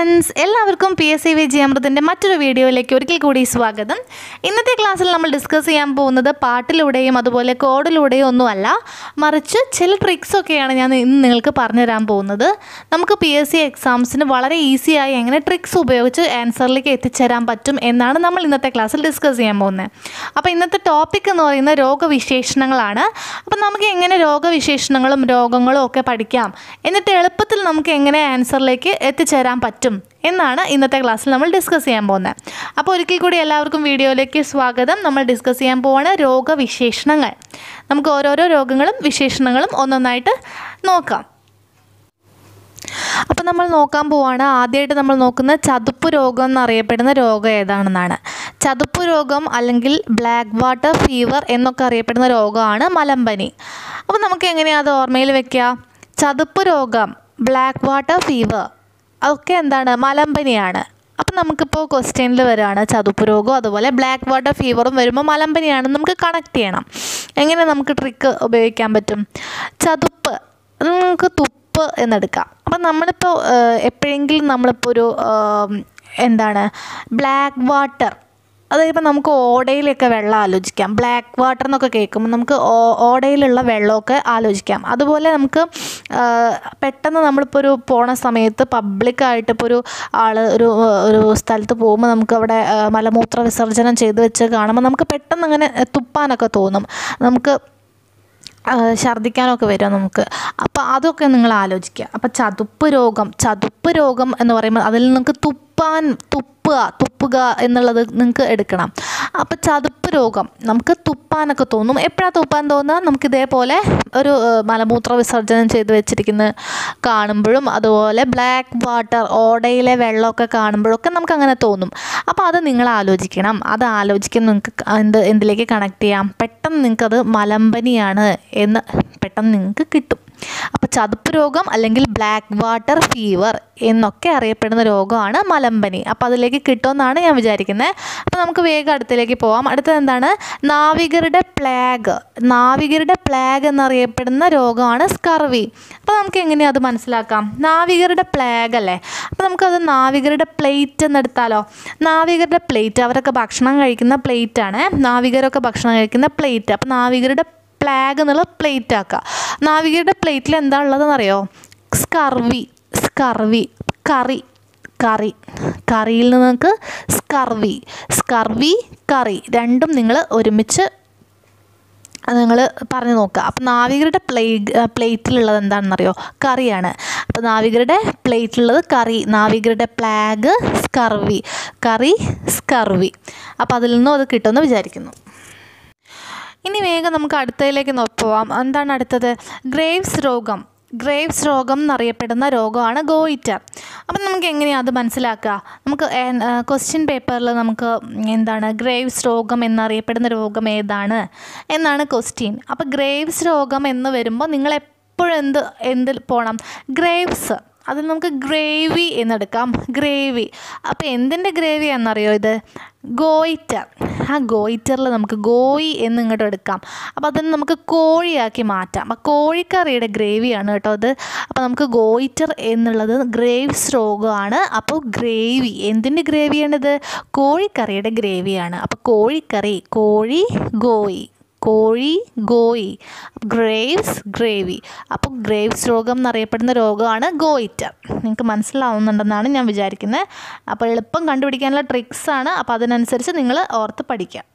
friends എല്ലാവർക്കും P S C V G അമൃതിൻ്റെ മറ്റൊരു വീഡിയോയിലേക്ക് ഒരിക്കൽ കൂടി സ്വാഗതം ഇന്നത്തെ ക്ലാസ്സിൽ നമ്മൾ ഡിസ്കസ് ചെയ്യാൻ പോകുന്നത് പാട്ടിലൂടെയും അതുപോലെ കോഡിലൂടെയും ഒന്നുമല്ല മറിച്ച് ചില ട്രിക്സൊക്കെയാണ് ഞാൻ ഇന്ന് നിങ്ങൾക്ക് പറഞ്ഞു തരാൻ പോകുന്നത് നമുക്ക് പി എസ് സി എക്സാംസിന് വളരെ ഈസിയായി എങ്ങനെ ട്രിക്സ് ഉപയോഗിച്ച് ആൻസറിലേക്ക് എത്തിച്ചേരാൻ പറ്റും എന്നാണ് നമ്മൾ ഇന്നത്തെ ക്ലാസ്സിൽ ഡിസ്കസ് ചെയ്യാൻ പോകുന്നത് അപ്പോൾ ഇന്നത്തെ ടോപ്പിക് എന്ന് പറയുന്നത് രോഗവിശേഷണങ്ങളാണ് അപ്പോൾ നമുക്ക് എങ്ങനെ രോഗവിശേഷണങ്ങളും രോഗങ്ങളും ഒക്കെ പഠിക്കാം എന്നിട്ട് എളുപ്പത്തിൽ നമുക്ക് എങ്ങനെ ആൻസറിലേക്ക് എത്തിച്ചേരാൻ പറ്റും എന്നാണ് ഇന്നത്തെ ക്ലാസ്സിൽ നമ്മൾ ഡിസ്കസ് ചെയ്യാൻ പോകുന്നത് അപ്പോൾ ഒരിക്കൽ കൂടി എല്ലാവർക്കും വീഡിയോയിലേക്ക് സ്വാഗതം നമ്മൾ ഡിസ്കസ് ചെയ്യാൻ പോവാണ് രോഗവിശേഷണങ്ങൾ നമുക്ക് ഓരോരോ രോഗങ്ങളും വിശേഷണങ്ങളും ഒന്നൊന്നായിട്ട് നോക്കാം അപ്പോൾ നമ്മൾ നോക്കാൻ പോവാണ് ആദ്യമായിട്ട് നമ്മൾ നോക്കുന്ന ചതുപ്പ് രോഗം എന്നറിയപ്പെടുന്ന രോഗം ഏതാണെന്നാണ് ചതുപ്പ് രോഗം അല്ലെങ്കിൽ ബ്ലാക്ക് വാട്ടർ ഫീവർ എന്നൊക്കെ അറിയപ്പെടുന്ന രോഗമാണ് മലമ്പനി അപ്പോൾ നമുക്ക് എങ്ങനെയാണ് അത് ഓർമ്മയിൽ വെക്കുക ചതുപ്പ് രോഗം ബ്ലാക്ക് വാട്ടർ ഫീവർ അതൊക്കെ എന്താണ് മലമ്പനിയാണ് അപ്പം നമുക്കിപ്പോൾ ക്വസ്റ്റ്യനിൽ വരികയാണ് ചതുപ്പ് രോഗം അതുപോലെ ബ്ലാക്ക് വാട്ടർ ഫീവറും വരുമ്പോൾ മലമ്പനിയാണ് നമുക്ക് കണക്ട് ചെയ്യണം എങ്ങനെ നമുക്ക് ട്രിക്ക് ഉപയോഗിക്കാൻ പറ്റും ചതുപ്പ് അത് നമുക്ക് തുപ്പ് എന്നെടുക്കാം അപ്പം നമ്മളിപ്പോൾ എപ്പോഴെങ്കിലും നമ്മളിപ്പോൾ ഒരു ഏം, എന്താണ് ബ്ലാക്ക് വാട്ടർ അതായത് ഇപ്പം നമുക്ക് ഓടയിലൊക്കെ വെള്ളം ആലോചിക്കാം ബ്ലാക്ക് വാട്ടർ എന്നൊക്കെ കേൾക്കുമ്പോൾ നമുക്ക് ഓ- ഓടയിലുള്ള വെള്ളമൊക്കെ ആലോചിക്കാം അതുപോലെ നമുക്ക് ആ, പെട്ടെന്ന് നമ്മളിപ്പോൾ ഒരു പോണ സമയത്ത് പബ്ലിക്കായിട്ട് ഇപ്പോൾ ഒരു ആൾ ഒരു ഒരു സ്ഥലത്ത് പോകുമ്പോൾ നമുക്ക് അവിടെ ആ, മലമൂത്ര വിസർജനം ചെയ്ത് വെച്ച് കാണുമ്പോൾ നമുക്ക് പെട്ടെന്ന് അങ്ങനെ തുപ്പാനൊക്കെ തോന്നും നമുക്ക് ആ, ഛർദ്ദിക്കാനൊക്കെ വരും നമുക്ക് അപ്പോൾ അതൊക്കെ നിങ്ങൾ ആലോചിക്കുക അപ്പോൾ ചതുപ്പ് രോഗം ചതുപ്പ് രോഗം എന്ന് പറയുമ്പോൾ അതിൽ നിങ്ങൾക്ക് തുപ്പാൻ തുപ്പുക തുപ്പുക എന്നുള്ളത് നിങ്ങൾക്ക് എടുക്കണം അപ്പോൾ ചതുപ്പ് രോഗം നമുക്ക് തുപ്പാനൊക്കെ തോന്നും എപ്പോഴാണ് തുപ്പാൻ തോന്നുക നമുക്ക് ഇതേപോലെ ഒരു ആ, മലമൂത്ര വിസർജനം ചെയ്ത് വെച്ചിരിക്കുന്ന കാണുമ്പോഴും അതുപോലെ ബ്ലാക്ക് വാട്ടർ ഓടയിലെ വെള്ളമൊക്കെ കാണുമ്പോഴൊക്കെ നമുക്ക് അങ്ങനെ തോന്നും അപ്പോൾ അത് നിങ്ങൾ ആലോചിക്കണം അത് ആലോചിക്കാൻ നിങ്ങൾക്ക് ക- എന്ത് എന്തിലേക്ക് കണക്ട് ചെയ്യാം പെട്ടെന്ന് നിങ്ങൾക്കത് മലമ്പനിയാണ് എന്ന് പെട്ടെന്ന് നിങ്ങൾക്ക് കിട്ടും അപ്പോൾ ചതുപ്പ് രോഗം അല്ലെങ്കിൽ ബ്ലാക്ക് വാട്ടർ ഫീവർ എന്നൊക്കെ അറിയപ്പെടുന്ന രോഗമാണ് മലമ്പനി അപ്പോൾ അതിലേക്ക് കിട്ടുമെന്നാണ് ഞാൻ വിചാരിക്കുന്നത് അപ്പോൾ നമുക്ക് വേഗം അടുത്തിലേക്ക് പോവാം അടുത്തത് എന്താണ് നാവികരുടെ പ്ലാഗ് നാവികരുടെ പ്ലാഗ് എന്നറിയപ്പെടുന്ന രോഗമാണ് സ്കർവി അപ്പോൾ നമുക്ക് എങ്ങനെയാണ് അത് മനസ്സിലാക്കാം നാവികരുടെ പ്ലാഗ് അല്ലേ അപ്പോൾ നമുക്കത് നാവികരുടെ പ്ലേറ്റ് എന്നെടുത്താലോ നാവികരുടെ പ്ലേറ്റ് അവരൊക്കെ ഭക്ഷണം കഴിക്കുന്ന പ്ലേറ്റാണ് നാവികരൊക്കെ ഭക്ഷണം കഴിക്കുന്ന പ്ലേറ്റ് അപ്പോൾ നാവികരുടെ പ്ലാഗ് എന്നുള്ള പ്ലേറ്റ് ആക്കുക നാവികരുടെ പ്ലേറ്റിൽ എന്താ ഉള്ളതെന്ന് അറിയോ സ്കർവി സ്കർവി കറി കറി കറിയിൽ നിന്ന് നിങ്ങൾക്ക് സ്കർവി സ്കർവി കറി രണ്ടും നിങ്ങൾ ഒരുമിച്ച് നിങ്ങൾ പറഞ്ഞു നോക്കുക അപ്പോൾ നാവികരുടെ പ്ലേ പ്ലേറ്റിലുള്ളത് എന്താണെന്നറിയോ കറിയാണ് അപ്പോൾ നാവികരുടെ പ്ലേറ്റിലുള്ളത് കറി നാവികരുടെ പ്ലാഗ് സ്കർവി കറി സ്കർവി അപ്പോൾ അതിൽ നിന്നും അത് കിട്ടുമെന്ന് വിചാരിക്കുന്നു ഇനി വേഗം നമുക്ക് അടുത്തതിലേക്ക് നോ- പോവാം എന്താണ് അടുത്തത് ഗ്രേവ്സ് രോഗം ഗ്രേവ്സ് രോഗം എന്നറിയപ്പെടുന്ന രോഗമാണ് ഗോയിറ്റർ അപ്പം നമുക്ക് എങ്ങനെയാണ് അത് മനസ്സിലാക്കുക നമുക്ക് ക്വസ്റ്റ്യൻ പേപ്പറിൽ നമുക്ക് എന്താണ് ഗ്രേവ്സ് രോഗം എന്നറിയപ്പെടുന്ന രോഗം ഏതാണ് എന്നാണ് ക്വസ്റ്റ്യൻ അപ്പോൾ ഗ്രേവ്സ് രോഗം എന്ന് വരുമ്പോൾ നിങ്ങൾ എപ്പോഴും എന്ത് എന്തിൽ പോകണം ഗ്രേവ്സ് അതിൽ നമുക്ക് ഗ്രേവി എന്നെടുക്കാം ഗ്രേവി അപ്പോൾ എന്തിൻ്റെ ഗ്രേവി എന്നറിയോ ഇത് ഗോയിറ്റർ ആ ഗോയിറ്ററിൽ നമുക്ക് ഗോയി എന്ന് ഇങ്ങോട്ട് എടുക്കാം അപ്പോൾ അതിന് നമുക്ക് കോഴിയാക്കി മാറ്റാം അപ്പോൾ കോഴിക്കറിയുടെ ഗ്രേവിയാണ് കേട്ടോ അത് അപ്പോൾ നമുക്ക് ഗോയിറ്റർ എന്നുള്ളത് ഗ്രേവ്സ് രോഗമാണ് അപ്പോൾ ഗ്രേവി എന്തിൻ്റെ ഗ്രേവിയാണിത് കോഴിക്കറിയുടെ ഗ്രേവിയാണ് അപ്പോൾ കോഴിക്കറി കോഴി ഗോയി കോഴി ഗോയി ഗ്രേവ്സ് ഗ്രേവി അപ്പോൾ ഗ്രേവ്സ് രോഗം എന്നറിയപ്പെടുന്ന രോഗമാണ് ഗോയിറ്റർ നിങ്ങൾക്ക് മനസ്സിലാവുന്നുണ്ടെന്നാണ് ഞാൻ വിചാരിക്കുന്നത് അപ്പോൾ എളുപ്പം കണ്ടുപിടിക്കാനുള്ള ട്രിക്സാണ് അപ്പോൾ അതിനനുസരിച്ച് നിങ്ങൾ ഓർത്ത് പഠിക്കുക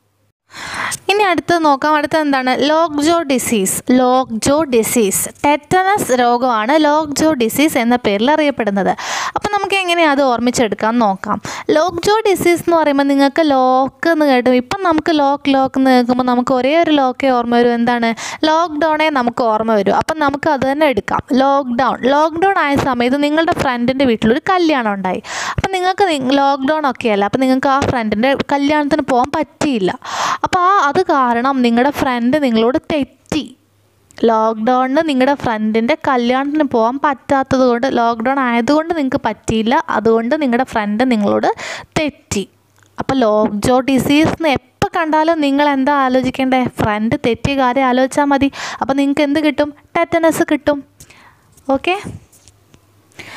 ഇനി അടുത്തത് നോക്കാം അടുത്തത് എന്താണ് lock jaw disease lock jaw disease tetanus രോഗമാണ് ലോക്ക് ജോ ഡിസീസ് എന്ന പേരിൽ അറിയപ്പെടുന്നത് അപ്പോൾ നമുക്ക് എങ്ങനെയാണ് അത് ഓർമ്മിച്ചെടുക്കാൻ നോക്കാം ലോക്ക് ജോ ഡിസീസ് എന്ന് പറയുമ്പോൾ നിങ്ങൾക്ക് ലോക്ക് എന്ന് കേട്ടു ഇപ്പം നമുക്ക് ലോക്ക് ലോക്ക് എന്ന് കേൾക്കുമ്പോൾ നമുക്ക് ഒരേ ഒരു ലോക്കേ ഓർമ്മ വരും എന്താണ് ലോക്ക്ഡൗണേ നമുക്ക് ഓർമ്മ വരും അപ്പം നമുക്ക് അത് തന്നെ എടുക്കാം ലോക്ക്ഡൗൺ ലോക്ക്ഡൗൺ ആയ സമയത്ത് നിങ്ങളുടെ ഫ്രണ്ടിൻ്റെ വീട്ടിലൊരു കല്യാണം ഉണ്ടായി അപ്പം നിങ്ങൾക്ക് ലോക്ക്ഡൗൺ ഒക്കെ അല്ല അപ്പം നിങ്ങൾക്ക് ആ ഫ്രണ്ടിൻ്റെ കല്യാണത്തിന് പോകാൻ പറ്റിയില്ല അപ്പോൾ ആ അത് കാരണം നിങ്ങളുടെ ഫ്രണ്ട് നിങ്ങളോട് തെറ്റി ലോക്ക്ഡൗണിന് നിങ്ങളുടെ ഫ്രണ്ടിൻ്റെ കല്യാണത്തിന് പോകാൻ പറ്റാത്തത് കൊണ്ട് ലോക്ക്ഡൗൺ ആയതുകൊണ്ട് നിങ്ങൾക്ക് പറ്റിയില്ല അതുകൊണ്ട് നിങ്ങളുടെ ഫ്രണ്ട് നിങ്ങളോട് തെറ്റി അപ്പോൾ ലോക്ക് ജോ ഡിസീസ് എന്ന് എപ്പോൾ കണ്ടാലും നിങ്ങൾ എന്താ ആലോചിക്കേണ്ടേ ഫ്രണ്ട് തെറ്റിയ കാര്യം ആലോചിച്ചാൽ മതി അപ്പോൾ നിങ്ങൾക്ക് എന്ത് കിട്ടും ടെറ്റനസ് കിട്ടും ഓക്കെ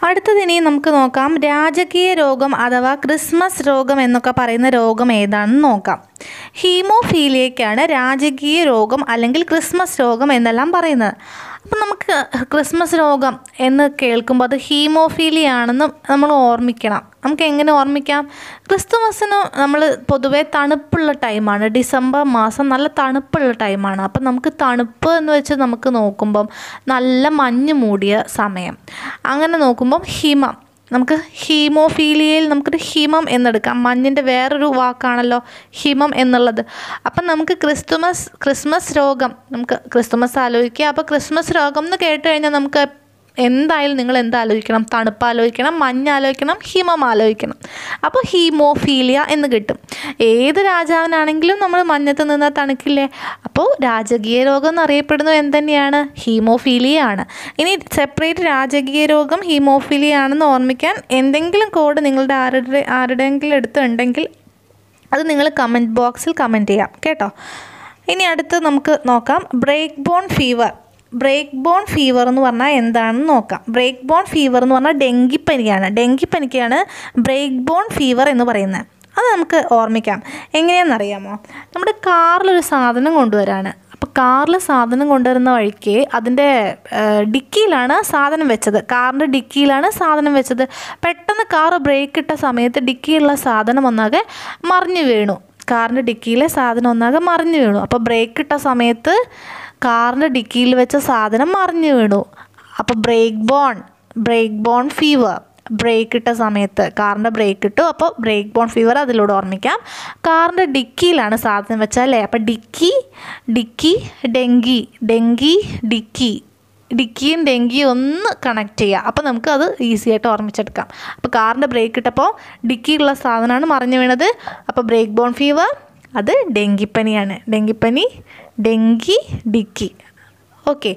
അടുത്തത് ഇനി നമുക്ക് നോക്കാം രാജകീയ രോഗം അഥവാ ക്രിസ്മസ് രോഗം എന്നൊക്കെ പറയുന്ന രോഗം ഏതാണെന്ന് നോക്കാം ഹീമോഫീലിയയ്ക്കാണ് രാജകീയ രോഗം അല്ലെങ്കിൽ ക്രിസ്മസ് രോഗം എന്നെല്ലാം പറയുന്നത് അപ്പം നമുക്ക് ക്രിസ്മസ് രോഗം എന്ന് കേൾക്കുമ്പോൾ അത് ഹീമോഫീലിയ ആണെന്ന് നമ്മൾ ഓർമ്മിക്കണം നമുക്ക് എങ്ങനെ ഓർമ്മിക്കാം ക്രിസ്തുമസിന് നമ്മൾ പൊതുവേ തണുപ്പുള്ള ടൈമാണ് ഡിസംബർ മാസം നല്ല തണുപ്പുള്ള ടൈമാണ് അപ്പം നമുക്ക് തണുപ്പ് എന്ന് വെച്ച് നമുക്ക് നോക്കുമ്പം നല്ല മഞ്ഞ് മൂടിയ സമയം അങ്ങനെ നോക്കുമ്പം ഹിമം നമുക്ക് ഹീമോഫീലിയയിൽ നമുക്കൊരു ഹിമം എന്നെടുക്കാം മഞ്ഞിൻ്റെ വേറൊരു വാക്കാണല്ലോ ഹിമം എന്നുള്ളത് അപ്പം നമുക്ക് ക്രിസ്തുമസ് ക്രിസ്മസ് രോഗം നമുക്ക് ക്രിസ്തുമസ് ആലോചിക്കുക അപ്പോൾ ക്രിസ്മസ് രോഗം എന്ന് കേട്ട് കഴിഞ്ഞാൽ നമുക്ക് എന്തായാലും നിങ്ങൾ എന്താ ആലോചിക്കണം തണുപ്പ് ആലോചിക്കണം മഞ്ഞ് ആലോചിക്കണം ഹിമം ആലോചിക്കണം അപ്പോൾ ഹീമോഫീലിയ എന്ന് കിട്ടും ഏത് രാജാവിനാണെങ്കിലും നമ്മൾ മഞ്ഞത്ത് നിന്നാൽ തണുക്കില്ലേ അപ്പോൾ രാജകീയ രോഗം എന്നറിയപ്പെടുന്നത് എന്തുതന്നെയാണ് ഹീമോഫീലിയ ആണ് ഇനി സെപ്പറേറ്റ് രാജകീയ രോഗം ഹീമോഫീലിയ ആണെന്ന് ഓർമ്മിക്കാൻ എന്തെങ്കിലും കോഡ് നിങ്ങളുടെ ആരുടെ ആരുടെയെങ്കിലും അടുത്തുണ്ടെങ്കിൽ അത് നിങ്ങൾ കമൻറ്റ് ബോക്സിൽ കമൻറ്റ് ചെയ്യാം കേട്ടോ ഇനി അടുത്ത് നമുക്ക് നോക്കാം break bone fever break bone fever എന്ന് പറഞ്ഞാൽ എന്താണെന്ന് നോക്കാം ബ്രേക്ക് ബോൺ ഫീവർ എന്ന് പറഞ്ഞാൽ ഡെങ്കിപ്പനിയാണ് ഡെങ്കിപ്പനിക്കാണ് ബ്രേക്ക് ബോൺ ഫീവർ എന്ന് പറയുന്നത് അത് നമുക്ക് ഓർമ്മിക്കാം എങ്ങനെയാണെന്നറിയാമോ നമ്മുടെ കാറിലൊരു സാധനം കൊണ്ടുവരാണ് അപ്പോൾ കാറിൽ സാധനം കൊണ്ടുവരുന്ന വഴിക്ക് അതിൻ്റെ ഡിക്കിയിലാണ് സാധനം വെച്ചത് കാറിൻ്റെ ഡിക്കിയിലാണ് സാധനം വെച്ചത് പെട്ടെന്ന് കാറ് ബ്രേക്ക് ഇട്ട സമയത്ത് ഡിക്കിയിലുള്ള സാധനം ഒന്നാകെ മറിഞ്ഞു വീണു കാറിൻ്റെ ഡിക്കിയിലെ സാധനം ഒന്നാകെ മറിഞ്ഞു വീണു അപ്പോൾ ബ്രേക്ക് ഇട്ട സമയത്ത് കാറിൻ്റെ ഡിക്കിയിൽ വെച്ച സാധനം മറിഞ്ഞു വീണു അപ്പോൾ break bone break bone fever break ഇട്ട സമയത്ത് കാറിൻ്റെ ബ്രേക്ക് ഇട്ടു അപ്പോൾ ബ്രേക്ക് ബോൺ ഫീവർ അതിലൂടെ ഓർമ്മിക്കാം കാറിൻ്റെ ഡിക്കിയിലാണ് സാധനം വെച്ചാൽ അല്ലേ അപ്പോൾ dicky dicky dengue dengue dicky ഡിക്കിയും ഡെങ്കിയും ഒന്ന് കണക്ട് ചെയ്യുക അപ്പോൾ നമുക്ക് അത് ഈസി ആയിട്ട് ഓർമ്മിച്ചെടുക്കാം അപ്പോൾ കാറിൻ്റെ ബ്രേക്ക് ഇട്ടപ്പോൾ ഡിക്കിയുള്ള സാധനമാണ് മറിഞ്ഞു വീണത് അപ്പോൾ ബ്രേക്ക് ബോൺ ഫീവർ അത് ഡെങ്കിപ്പനിയാണ് ഡെങ്കിപ്പനി ഡെങ്കി ഡിക്കി ഓക്കെ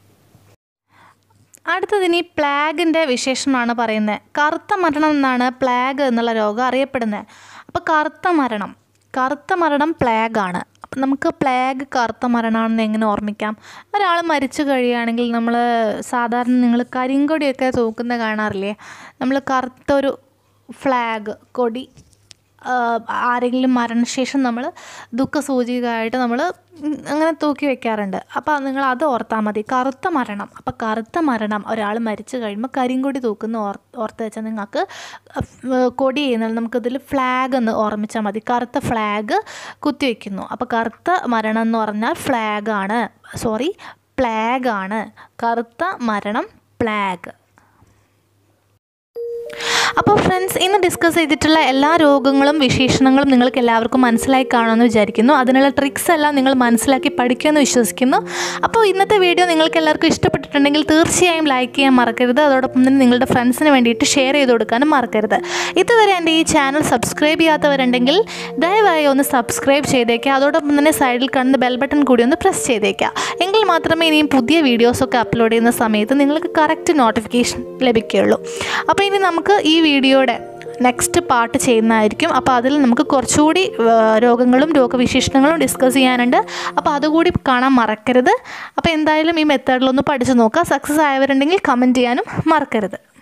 അടുത്തതിനി പ്ലാഗിൻ്റെ വിശേഷമാണ് പറയുന്നത് കറുത്ത മരണം എന്നാണ് പ്ലാഗ് എന്നുള്ള രോഗം അറിയപ്പെടുന്നത് അപ്പോൾ കറുത്ത മരണം കറുത്ത മരണം പ്ലാഗാണ് അപ്പം നമുക്ക് പ്ലാഗ് കറുത്ത മരണമാണെന്ന് എങ്ങനെ ഓർമ്മിക്കാം ഒരാൾ മരിച്ചു കഴിയുകയാണെങ്കിൽ നമ്മൾ സാധാരണ നിങ്ങൾ കരിങ്കൊടിയൊക്കെ തൂക്കുന്ന കാണാറില്ലേ നമ്മൾ കറുത്തൊരു ഫ്ലാഗ് കൊടി ആരെങ്കിലും മരണശേഷം നമ്മൾ ദുഃഖസൂചികയായിട്ട് നമ്മൾ അങ്ങനെ തൂക്കി വെക്കാറുണ്ട് അപ്പോൾ നിങ്ങൾ അത് ഓർത്താൽ മതി കറുത്ത മരണം അപ്പോൾ കറുത്ത മരണം ഒരാൾ മരിച്ചു കഴിയുമ്പോൾ കരിങ്കൊടി തൂക്കുന്ന ഓർ ഓർത്ത് വെച്ചാൽ നിങ്ങൾക്ക് കൊടി ചെയ്യുന്നത് നമുക്കിതിൽ ഫ്ലാഗ് എന്ന് ഓർമ്മിച്ചാൽ മതി കറുത്ത ഫ്ലാഗ് കുത്തിവെക്കുന്നു അപ്പോൾ കറുത്ത മരണം എന്ന് പറഞ്ഞാൽ ഫ്ലാഗാണ് സോറി പ്ലാഗാണ് കറുത്ത മരണം പ്ലാഗ് അപ്പോൾ ഫ്രണ്ട്സ് ഇന്ന് ഡിസ്കസ് ചെയ്തിട്ടുള്ള എല്ലാ രോഗങ്ങളും വിശേഷണങ്ങളും നിങ്ങൾക്ക് എല്ലാവർക്കും മനസ്സിലായി കാണുമെന്ന് വിചാരിക്കുന്നു അതിനുള്ള ട്രിക്സ് എല്ലാം നിങ്ങൾ മനസ്സിലാക്കി പഠിക്കുമെന്ന് വിശ്വസിക്കുന്നു അപ്പോൾ ഇന്നത്തെ വീഡിയോ നിങ്ങൾക്ക് എല്ലാവർക്കും ഇഷ്ടപ്പെട്ടിട്ടുണ്ടെങ്കിൽ തീർച്ചയായും ലൈക്ക് ചെയ്യാൻ മറക്കരുത് അതോടൊപ്പം തന്നെ നിങ്ങളുടെ ഫ്രണ്ട്സിന് വേണ്ടിയിട്ട് ഷെയർ ചെയ്ത് കൊടുക്കാനും മറക്കരുത് ഇതുവരെ എൻ്റെ ഈ ചാനൽ സബ്സ്ക്രൈബ് ചെയ്യാത്തവരുണ്ടെങ്കിൽ ദയവായി ഒന്ന് സബ്സ്ക്രൈബ് ചെയ്തേക്കുക അതോടൊപ്പം തന്നെ സൈഡിൽ കാണുന്ന ബെൽ ബട്ടൺ കൂടി ഒന്ന് പ്രസ് ചെയ്തേക്കുക എങ്കിൽ മാത്രമേ ഇനിയും പുതിയ വീഡിയോസൊക്കെ അപ്ലോഡ് ചെയ്യുന്ന സമയത്ത് നിങ്ങൾക്ക് കറക്റ്റ് നോട്ടിഫിക്കേഷൻ ലഭിക്കുകയുള്ളൂ അപ്പോൾ ഇനി നമുക്ക് ഈ വീഡിയോയുടെ നെക്സ്റ്റ് പാർട്ട് ചെയ്യുന്നതായിരിക്കും അപ്പോൾ അതിൽ നമുക്ക് കുറച്ചുകൂടി രോഗങ്ങളും രോഗവിശേഷണങ്ങളും ഡിസ്കസ് ചെയ്യാനുണ്ട് അപ്പോൾ അതുകൂടി കാണാൻ മറക്കരുത് അപ്പോൾ എന്തായാലും ഈ മെത്തേഡിലൊന്ന് പഠിച്ചു നോക്കുക സക്സസ് ആയവരുണ്ടെങ്കിൽ കമൻറ്റ് ചെയ്യാനും മറക്കരുത്